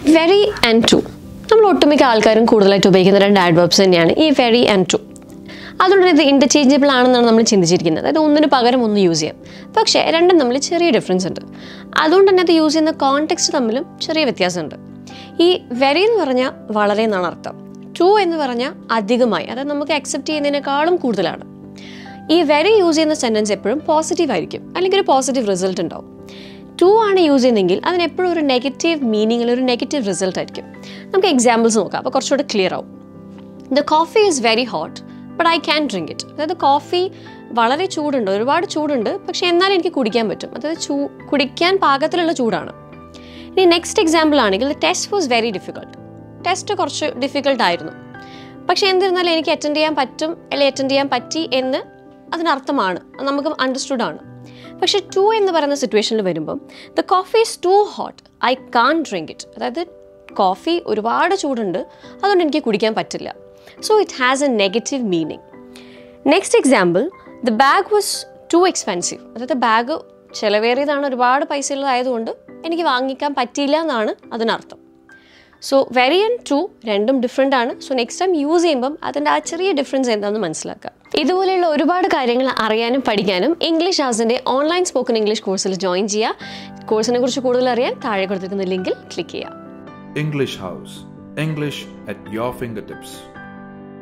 Very and to നമ്മൾ ഒട്ടുമിക്ക ആൾക്കാരും കൂടുതലായിട്ട് ഉപയോഗിക്കുന്ന രണ്ട് ആഡ്വേർബ്സ് തന്നെയാണ് ഈ വെരി ആൻഡ് ടു അതുകൊണ്ട് തന്നെ ഇത് ഇൻ്റർചേഞ്ചബിൾ ആണെന്നാണ് നമ്മൾ ചിന്തിച്ചിരിക്കുന്നത് അതായത് ഒന്നിന് പകരം ഒന്ന് യൂസ് ചെയ്യാം പക്ഷേ രണ്ടും തമ്മിൽ ചെറിയ ഡിഫറൻസ് ഉണ്ട് അതുകൊണ്ട് തന്നെ അത് യൂസ് ചെയ്യുന്ന കോണ്ടെക്സ്റ്റ് തമ്മിലും ചെറിയ വ്യത്യാസമുണ്ട് ഈ വെരി എന്ന് പറഞ്ഞാൽ വളരെ എന്നാണ് അർത്ഥം ടു എന്ന് പറഞ്ഞാൽ അധികമായി അതായത് നമുക്ക് അക്സെപ്റ്റ് ചെയ്യുന്നതിനേക്കാളും കൂടുതലാണ് ഈ വെരി യൂസ് ചെയ്യുന്ന സെൻറ്റൻസ് എപ്പോഴും പോസിറ്റീവ് ആയിരിക്കും അല്ലെങ്കിൽ ഒരു പോസിറ്റീവ് റിസൾട്ട് ഉണ്ടാവും ടു ആണ് യൂസ് ചെയ്യുന്നതെങ്കിൽ അതിന് എപ്പോഴും ഒരു നെഗറ്റീവ് മീനിങ്ങിൽ ഒരു നെഗറ്റീവ് റിസൾട്ട് ആയിരിക്കും നമുക്ക് എക്സാമ്പിൾസ് നോക്കാം അപ്പോൾ കുറച്ചുകൂടെ ക്ലിയർ ആവും the coffee is very hot but I can drink it അതായത് കോഫി വളരെ ചൂടുണ്ട് ഒരുപാട് ചൂടുണ്ട് പക്ഷേ എന്നാലും എനിക്ക് കുടിക്കാൻ പറ്റും അതായത് ചൂ കുടിക്കാൻ പാകത്തിലുള്ള ചൂടാണ് ഇനി നെക്സ്റ്റ് എക്സാമ്പിൾ ആണെങ്കിൽ test was very difficult test കുറച്ച് ഡിഫിക്കൽട്ട് ആയിരുന്നു പക്ഷേ എന്നിരുന്നാലും എനിക്ക് അറ്റൻഡ് ചെയ്യാൻ പറ്റും അല്ലെങ്കിൽ അറ്റൻഡ് ചെയ്യാൻ പറ്റി എന്ന് അതിനർത്ഥമാണ് അത് നമുക്ക് അണ്ടർസ്റ്റുഡ് ആണ് പക്ഷേ ടു എന്ന് പറയുന്ന സിറ്റുവേഷനിൽ വരുമ്പം the coffee is too hot I can't drink it അതായത് കോഫി ഒരുപാട് ചൂടുണ്ട് അതുകൊണ്ട് എനിക്ക് കുടിക്കാൻ പറ്റില്ല so it has a negative meaning next example the bag was too expensive അതായത് ബാഗ് ചിലവേറിയതാണ് ഒരുപാട് പൈസ ഉള്ളതായതുകൊണ്ട് എനിക്ക് വാങ്ങിക്കാൻ പറ്റിയില്ല എന്നാണ് അതിനർത്ഥം സോ വെരി ആൻഡ് ടു രണ്ടും ഡിഫറെൻ്റ് ആണ് സോ നെക്സ്റ്റ് ടൈം യൂസ് ചെയ്യുമ്പം അതിൻ്റെ ആ ചെറിയ ഡിഫറൻസ് എന്താണെന്ന് മനസ്സിലാക്കുക ഇതുപോലെയുള്ള ഒരുപാട് കാര്യങ്ങൾ അറിയാനും പഠിക്കാനും ഇംഗ്ലീഷ് ഹൗസിൻ്റെ ഓൺലൈൻ സ്പോക്കൺ ഇംഗ്ലീഷ് കോഴ്സിൽ ജോയിൻ ചെയ്യുക കോഴ്സിനെ കുറിച്ച് കൂടുതൽ അറിയാൻ താഴെ കൊടുത്തിരിക്കുന്ന ലിങ്കിൽ ക്ലിക്ക് ചെയ്യുക English House. English at your fingertips.